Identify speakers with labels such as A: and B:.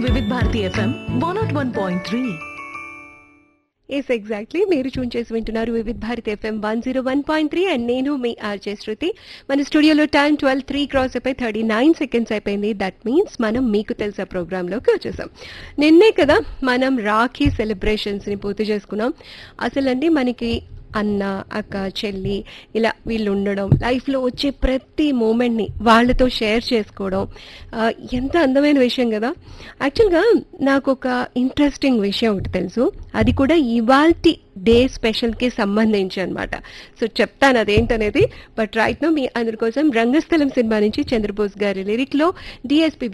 A: వివిధ Bharati FM one nought one point three
B: yes exactly మీరు tune చేసి వింటున్నారు Vividh Bharat FM one zero one point three and నేను మీ ఆర్జే శృతి మన స్టూడియోలో టైం ట్వెల్వ్ త్రీ క్రాస్ అయిపోయి థర్టీ నైన్ సెకండ్స్ అయిపోయింది దట్ మీన్స్ మనం మీకు తెలుసా ప్రోగ్రాంలోకి వచ్చేసాం నిన్నే కదా మనం రాఖీ సెలబ్రేషన్స్ని పూర్తి చేసుకున్నాం అసలండి మనకి అన్న అక్క చెల్లి ఇలా వీళ్ళు ఉండడం లైఫ్లో వచ్చే ప్రతి మూమెంట్ని వాళ్ళతో షేర్ చేసుకోవడం ఆ, ఎంత అందమైన విషయం కదా యాక్చువల్గా నాకు ఒక ఇంట్రెస్టింగ్ విషయం ఒకటి తెలుసు అది కూడా ఇవాల్టి డే స్పెషల్కి సంబంధించి అనమాట సో చెప్తాను అదేంటనేది బట్ రైట్ నో మీ అందరి కోసం రంగస్థలం సినిమా నుంచి చంద్రబోస్ గారి లిరిక్లో డిఎస్పి